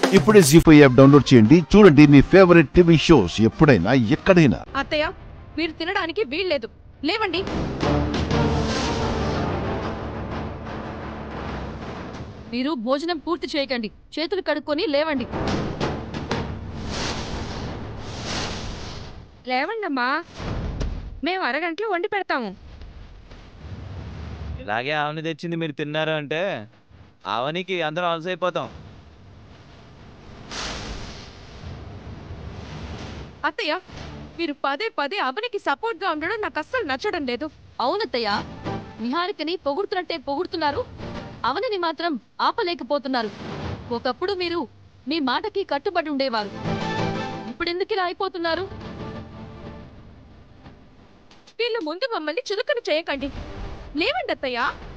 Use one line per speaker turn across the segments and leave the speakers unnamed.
ఇప్పుడే G five app download చేయండి చూడండి మీ ఫేవరెట్ టీవీ షోస్ ఎప్పుడైనా ఎక్కడైనా
అత్తయ్య మీరు తినడానికి వీల్లేదు లేవండి మీరు భోజనం పూర్తి చేయకండి చేతులు కడుక్కొని లేవండి లేవండమ్మా మేము అరగంటలో వండి పెడతాము
ఇలాగే ఆవని తెచ్చింది మీరు తిన్నారు అంటే ఆవనికి అందరం అలసైపోతాం
అత్తయ్య మీరు పదే పదే అవనికి సపోర్ట్ గా ఉండడం నాకు అస్సలు నచ్చడం లేదు అవునత్తయ్య నిహారికని పొగుడుతున్నట్టే పొగుడుతున్నారు అవనిని మాత్రం ఆపలేకపోతున్నారు ఒకప్పుడు మీరు మీ మాటకి కట్టుబడి ఉండేవారు ఇప్పుడు ఎందుకు ఇలా అయిపోతున్నారు వీళ్ళు ముందు మమ్మల్ని చురుకన చేయకండి లేవండి అత్తయ్య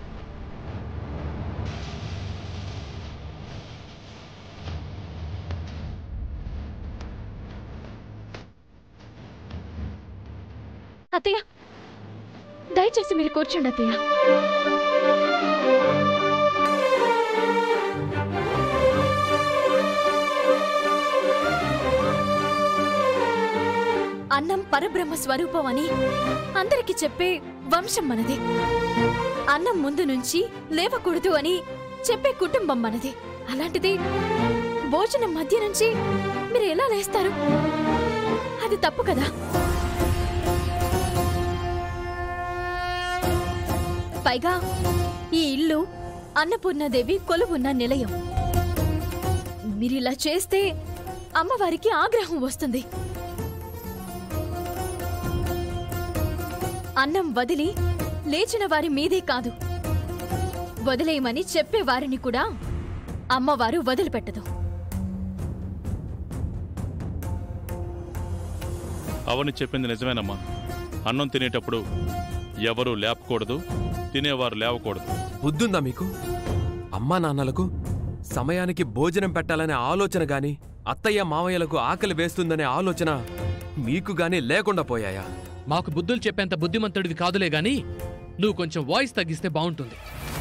అత్తయ్య దయచేసి మీరు కూర్చోండి అత్తయ్య
అన్నం పరబ్రహ్మ స్వరూపం అని అందరికి చెప్పే వంశం మనది అన్నం ముందు నుంచి లేవకూడదు అని చెప్పే కుటుంబం మనది అలాంటిది భోజనం మధ్య నుంచి మీరు ఎలా లేస్తారు అది తప్పు కదా పైగా ఈ ఇల్లు అన్నపూర్ణాదేవి కొలువున్న నిలయం మీరిలా చేస్తే అమ్మవారికి ఆగ్రహం వస్తుంది అన్నం వదిలి లేచిన వారి మీదే కాదు వదిలేయమని చెప్పే వారిని కూడా అమ్మవారు వదిలిపెట్టదు
అవని చెప్పింది నిజమేనమ్మా అన్నం తినేటప్పుడు ఎవరూ లేపకూడదు తినేవారు లేవకూడదు
బుద్ధుందా మీకు అమ్మా నాన్నలకు సమయానికి భోజనం పెట్టాలనే ఆలోచన గాని అత్తయ్య మావయ్యలకు ఆకలి వేస్తుందనే ఆలోచన మీకు గాని లేకుండా పోయాయా
మాకు బుద్ధులు చెప్పేంత బుద్ధిమంతుడివి కాదులే గాని నువ్వు కొంచెం వాయిస్ తగ్గిస్తే బాగుంటుంది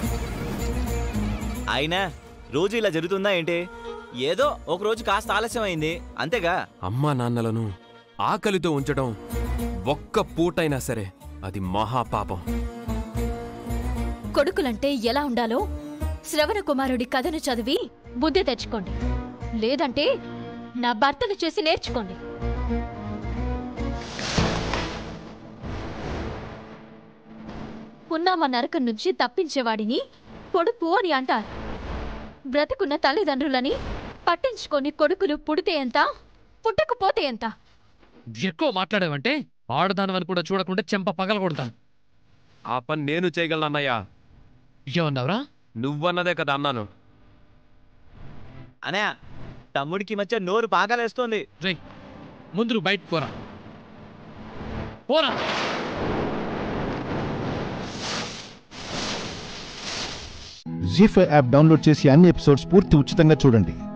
అయినా రోజు ఇలా జరుగుతుందా ఏంటి ఏదో ఒక రోజు కాస్త ఆలస్యం అయింది అంతేగా
అమ్మా నాన్నలను ఆకలితో ఉంచడం ఒక్క పూటైనా సరే అది మహాపాపం
కొడుకులంటే ఎలా ఉండాలో శ్రవణ కుమారుడి కథను చదివి బుద్ధి తెచ్చుకోండి లేదంటే నా భర్తను చేసి నేర్చుకోండి ఉన్నామ నరకం నుంచి తప్పించేవాడిని కొడుకు అని అంటారు బ్రతుకున్న తల్లిదండ్రులని పట్టించుకొని కొడుకులు పుడితే ఎంత పుట్టకపోతే ఎంత
ఎక్కువ మాట్లాడావంటే ఆడదానవని కూడా చూడకుండా చెంప పగలగొడతాను
ఆ పని నేను చేయగలనన్నయ్యా
ఏమన్నావురా
నువ్వన్నదే కదా అన్నాను
అనే తమ్ముడికి మధ్య నోరు పాకాలేస్తోంది
రేయ్ ముందు నువ్వు బయటకు పోరా పోరా
జీ ఫైవ్ యాప్ డౌన్లోడ్ చేసి అన్ని ఎపిసోడ్స్ పూర్తి ఉచితంగా చూడండి